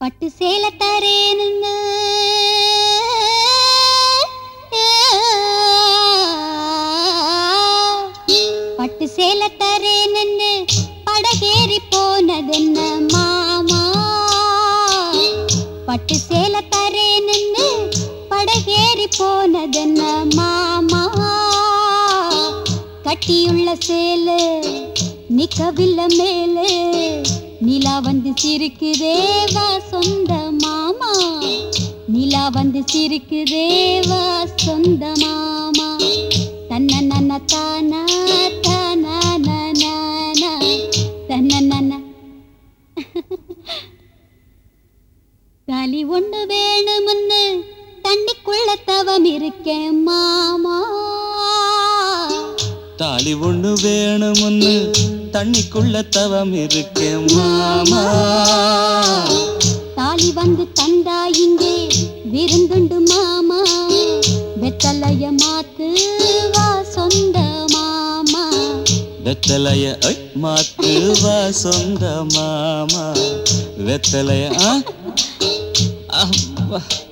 பட்டு சேல தரேனுங்க பட்டு சேல தரேன்னு படகேறி போனதென்ன மாமா பட்டு சேல தரேன்னு படகேறி போனதென்ன மாமா கட்டியுள்ள சேலு நிக்கவில்லை மேலே நிலா வந்து சிரிக்குதேவா சொந்த மாமா நிலா வந்து சிரிக்குதேவா சொந்த மாமா தன்ன நன்ன தானா தானா நானா தன்ன நன்ன தாலி ஒண்ணு வேணுமுன்னு தண்ணிக்குள்ள தவம் இருக்கேன் மாமா தாலி ஒண்ணு வேணும்னு தண்ணிக்குள்ள தவம் இருக்கேன் மாமா தாலி வந்து தந்தா இங்கே விருந்துண்டு மாமா வெத்தலைய மாத்து வா சொந்த மாமா வெத்தலைய ஐ, மாத்து வா சொந்த மாமா வெத்தலைய ஆ? அப்பா